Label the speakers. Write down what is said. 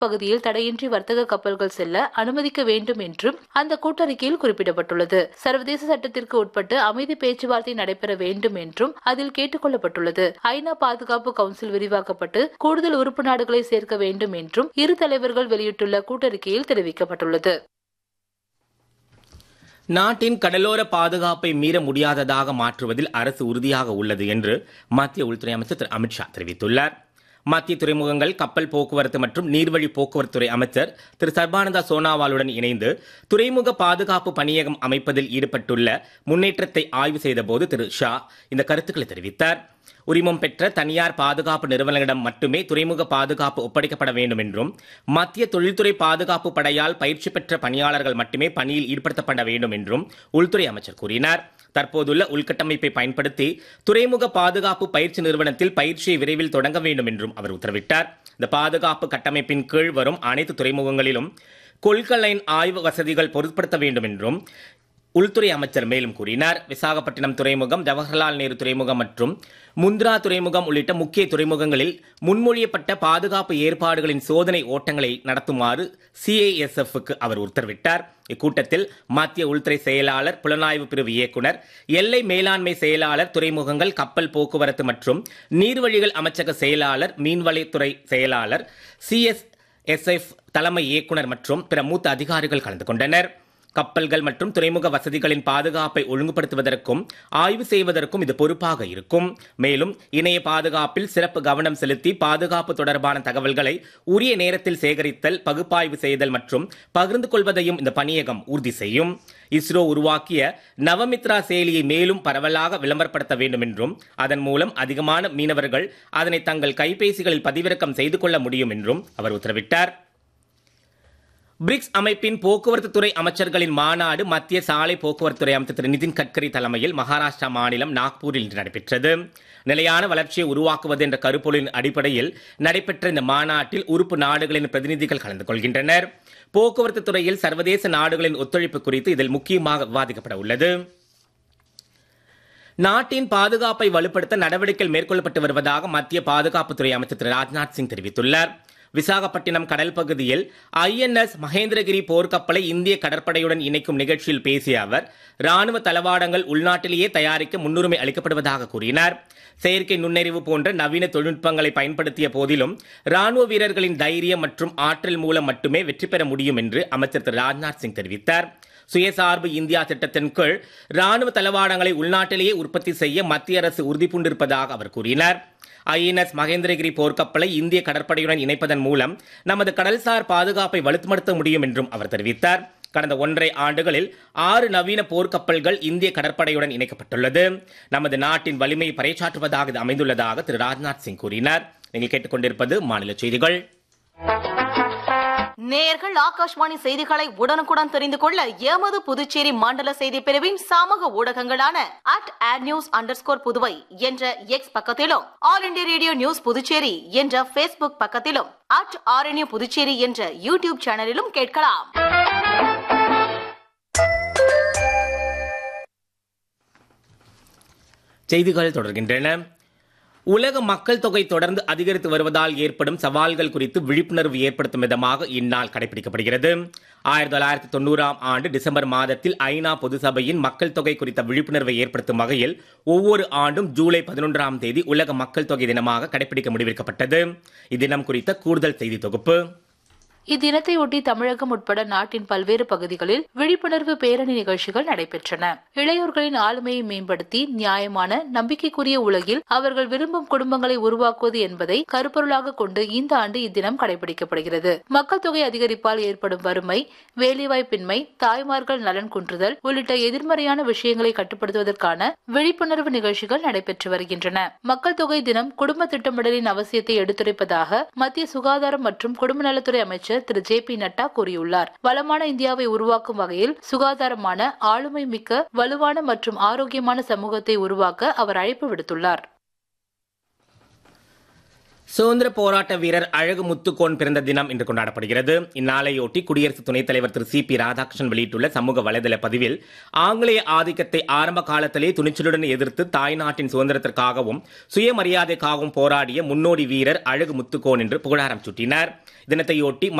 Speaker 1: பகுதியில் தடையின்றி வர்த்தக கப்பல்கள் செல்ல அனுமதிக்க வேண்டும் என்றும் அந்த கூட்டறிக்கையில் குறிப்பிடப்பட்டுள்ளது சர்வதேச சட்டத்திற்கு உட்பட்டு அமைதி பேச்சுவார்த்தை நடைபெற வேண்டும் என்றும் அதில் கேட்டுக் கொள்ளப்பட்டுள்ளது ஐநா பாதுகாப்பு கவுன்சில் விரிவாக்கப்பட்டு கூடுதல் உறுப்பு நாடுகளை சேர்க்க வேண்டும் என்றும் இரு தலைவர்கள் வெளியிட்டுள்ள கூட்டறிக்கையில் தெரிவிக்கப்பட்டுள்ளது
Speaker 2: நாட்டின் கடலோர பாதுகாப்பை மீற முடியாததாக மாற்றுவதில் அரசு உறுதியாக உள்ளது என்று மத்திய உள்துறை அமைச்சர் திரு அமித்ஷா தெரிவித்துள்ளார் மத்திய துறைமுகங்கள் கப்பல் போக்குவரத்து மற்றும் நீர்வழி போக்குவரத்துறை அமைச்சர் திரு சர்பானந்தா சோனாவாலுடன் இணைந்து துறைமுக பாதுகாப்பு பணியகம் அமைப்பதில் ஈடுபட்டுள்ள முன்னேற்றத்தை ஆய்வு செய்தபோது திரு ஷா இந்த கருத்துக்களை தெரிவித்தார் உரிமம் பெற்ற தனியார் பாதுகாப்பு நிறுவனங்களிடம் மட்டுமே துறைமுக பாதுகாப்பு ஒப்படைக்கப்பட வேண்டும் என்றும் மத்திய தொழில்துறை பாதுகாப்பு படையால் பயிற்சி பெற்ற பணியாளர்கள் மட்டுமே பணியில் ஈடுபடுத்தப்பட வேண்டும் என்றும் உள்துறை அமைச்சர் கூறினார் தற்போதுள்ள உள்கட்டமைப்பை பயன்படுத்தி துறைமுக பாதுகாப்பு பயிற்சி நிறுவனத்தில் பயிற்சியை விரைவில் தொடங்க வேண்டும் என்றும் அவர் உத்தரவிட்டார் இந்த பாதுகாப்பு கட்டமைப்பின் கீழ் வரும் அனைத்து துறைமுகங்களிலும் கொள்கலைன் ஆய்வு வசதிகள் பொருட்படுத்த வேண்டும் என்றும் உள்துறை அமைச்சர் மேலும் கூறினார் விசாகப்பட்டினம் துறைமுகம் ஜவஹர்லால் நேரு துறைமுகம் மற்றும் முந்த்ரா துறைமுகம் உள்ளிட்ட முக்கிய துறைமுகங்களில் முன்மொழியப்பட்ட பாதுகாப்பு ஏற்பாடுகளின் சோதனை ஓட்டங்களை நடத்துமாறு சிஐஎஸ்எஃப்க்கு அவர் உத்தரவிட்டார் இக்கூட்டத்தில் மத்திய உள்துறை செயலாளர் புலனாய்வு பிரிவு இயக்குனர் எல்லை மேலாண்மை செயலாளர் துறைமுகங்கள் கப்பல் போக்குவரத்து மற்றும் நீர்வழிகள் அமைச்சக செயலாளர் மீன்வளத்துறை செயலாளர் சிஎஸ்எஸ்எஃப் தலைமை இயக்குனர் மற்றும் பிற மூத்த அதிகாரிகள் கலந்து கொண்டனர் கப்பல்கள் மற்றும் துறைமுக வசதிகளின் பாதுகாப்பை ஒழுங்குபடுத்துவதற்கும் ஆய்வு செய்வதற்கும் இது பொறுப்பாக இருக்கும் மேலும் இணைய பாதுகாப்பில் சிறப்பு கவனம் செலுத்தி பாதுகாப்பு தொடர்பான தகவல்களை உரிய நேரத்தில் சேகரித்தல் பகுப்பாய்வு செய்தல் மற்றும் பகிர்ந்து கொள்வதையும் இந்த பணியகம் உறுதி செய்யும் இஸ்ரோ உருவாக்கிய நவமித்ரா செயலியை மேலும் பரவலாக விளம்பரப்படுத்த வேண்டும் என்றும் அதன் மூலம் அதிகமான மீனவர்கள் அதனை தங்கள் கைபேசிகளில் பதிவிறக்கம் செய்து கொள்ள முடியும் என்றும் அவர் உத்தரவிட்டார் பிரிக்ஸ் அமைப்பின் போக்குவரத்து துறை அமைச்சர்களின் மாநாடு மத்திய சாலை போக்குவரத்துறை அமைச்சர் திரு நிதின் கட்கரி தலைமையில் மகாராஷ்டிரா மாநிலம் நாக்பூரில் இன்று நடைபெற்றது நிலையான வளர்ச்சியை உருவாக்குவது என்ற கருப்பொருளின் அடிப்படையில் நடைபெற்ற இந்த மாநாட்டில் உறுப்பு நாடுகளின் பிரதிநிதிகள் கலந்து கொள்கின்றனர் போக்குவரத்து துறையில் சர்வதேச நாடுகளின் ஒத்துழைப்பு குறித்து இதில் முக்கியமாக விவாதிக்கப்பட உள்ளது நாட்டின் பாதுகாப்பை வலுப்படுத்த நடவடிக்கைகள் மேற்கொள்ளப்பட்டு வருவதாக மத்திய பாதுகாப்புத்துறை அமைச்சர் திரு ராஜ்நாத் சிங் தெரிவித்துள்ளார் விசாகப்பட்டினம் கடல் பகுதியில் ஐஎன்எஸ் மகேந்திரகிரி போர்க்கப்பலை இந்திய கடற்படையுடன் இணைக்கும் நிகழ்ச்சியில் பேசிய அவர் ராணுவ தளவாடங்கள் உள்நாட்டிலேயே தயாரிக்க முன்னுரிமை அளிக்கப்படுவதாக கூறினார் செயற்கை நுண்ணறிவு போன்ற நவீன தொழில்நுட்பங்களை பயன்படுத்திய போதிலும் ராணுவ வீரர்களின் தைரியம் மற்றும் ஆற்றல் மூலம் மட்டுமே வெற்றி பெற முடியும் என்று அமைச்சர் திரு ராஜ்நாத் சிங் தெரிவித்தார் சுயசார்பு இந்தியா திட்டத்தின் கீழ் ராணுவ தளவாடங்களை உள்நாட்டிலேயே உற்பத்தி செய்ய மத்திய அரசு உறுதிபூண்டிருப்பதாக அவர் கூறினார் ஐஎன்எஸ் மகேந்திரகிரி போர்க்கப்பலை இந்திய கடற்படையுடன் இணைப்பதன் மூலம் நமது கடல்சார் பாதுகாப்பை வலுப்படுத்த முடியும் என்றும் அவர் தெரிவித்தார் கடந்த ஒன்றரை ஆண்டுகளில் ஆறு நவீன போர்க்கப்பல்கள் இந்திய கடற்படையுடன் இணைக்கப்பட்டுள்ளது நமது நாட்டின் வலிமையை பறைசாற்றுவதாக இது அமைந்துள்ளதாக திரு ராஜ்நாத் சிங் கூறினார் நீங்கள் கேட்டுக்கொண்டிருப்பது மாநில செய்திகள்
Speaker 3: நேயர்கள் ஆகாஷ்வாணி செய்திகளை உடனுக்குடன் தெரிந்து கொள்ள எமது புதுச்சேரி மண்டல செய்தி பிரிவின் சமூக ஊடகங்களான அட் ஆட் நியூஸ் அண்டர் புதுவை என்ற எக்ஸ் பக்கத்திலும் all India radio news Puducherry என்ற பேஸ்புக் பக்கத்திலும் அட் ஆர்என்யூ புதுச்சேரி என்ற யூடியூப் சேனலிலும் கேட்கலாம்
Speaker 2: செய்திகள் தொடர்கின்றன உலக மக்கள் தொகை தொடர்ந்து அதிகரித்து வருவதால் ஏற்படும் சவால்கள் குறித்து விழிப்புணர்வு ஏற்படுத்தும் விதமாக இந்நாள் கடைபிடிக்கப்படுகிறது ஆயிரத்தி தொள்ளாயிரத்தி தொண்ணூறாம் ஆண்டு டிசம்பர் மாதத்தில் ஐநா பொதுசபையின் மக்கள் தொகை குறித்த விழிப்புணர்வை ஏற்படுத்தும் வகையில் ஒவ்வொரு ஆண்டும் ஜூலை பதினொன்றாம் தேதி உலக மக்கள் தொகை தினமாக கடைபிடிக்க முடிவெடுக்கப்பட்டது இத்தினம் குறித்த கூடுதல் செய்தி தொகுப்பு
Speaker 1: இத்தினத்தையொட்டி தமிழகம் உட்பட நாட்டின் பல்வேறு பகுதிகளில் விழிப்புணர்வு பேரணி நிகழ்ச்சிகள் நடைபெற்றன இளையோர்களின் ஆளுமையை மேம்படுத்தி நியாயமான நம்பிக்கைக்குரிய உலகில் அவர்கள் விரும்பும் குடும்பங்களை உருவாக்குவது என்பதை கருப்பொருளாக கொண்டு இந்த ஆண்டு இத்தினம் கடைபிடிக்கப்படுகிறது மக்கள் தொகை அதிகரிப்பால் ஏற்படும் வறுமை வேலைவாய்ப்பின்மை தாய்மார்கள் நலன் குன்றுதல் உள்ளிட்ட எதிர்மறையான விஷயங்களை கட்டுப்படுத்துவதற்கான விழிப்புணர்வு நிகழ்ச்சிகள் நடைபெற்று வருகின்றன மக்கள் தொகை தினம் குடும்ப திட்டமிடலின் அவசியத்தை எடுத்துரைப்பதாக மத்திய சுகாதாரம் மற்றும் குடும்ப நலத்துறை அமைச்சர் அமைச்சர் திரு ஜே பி நட்டா கூறியுள்ளார் வளமான இந்தியாவை உருவாக்கும் வகையில் சுகாதாரமான ஆளுமை மிக்க வலுவான மற்றும் ஆரோக்கியமான சமூகத்தை உருவாக்க அவர் அழைப்பு விடுத்துள்ளார்
Speaker 2: சுதந்திர போராட்ட வீரர் அழகு முத்துக்கோன் பிறந்த தினம் இன்று கொண்டாடப்படுகிறது இந்நாளையொட்டி குடியரசு துணைத் தலைவர் திரு சி பி ராதாகிருஷ்ணன் வெளியிட்டுள்ள சமூக வலைதள பதிவில் ஆங்கிலேய ஆதிக்கத்தை ஆரம்ப காலத்திலே துணிச்சலுடன் எதிர்த்து தாய்நாட்டின் சுதந்திரத்திற்காகவும் சுயமரியாதைக்காகவும் போராடிய முன்னோடி வீரர் அழகு முத்துக்கோன் என்று புகழாரம் சூட்டினார் தினத்தையொட்டி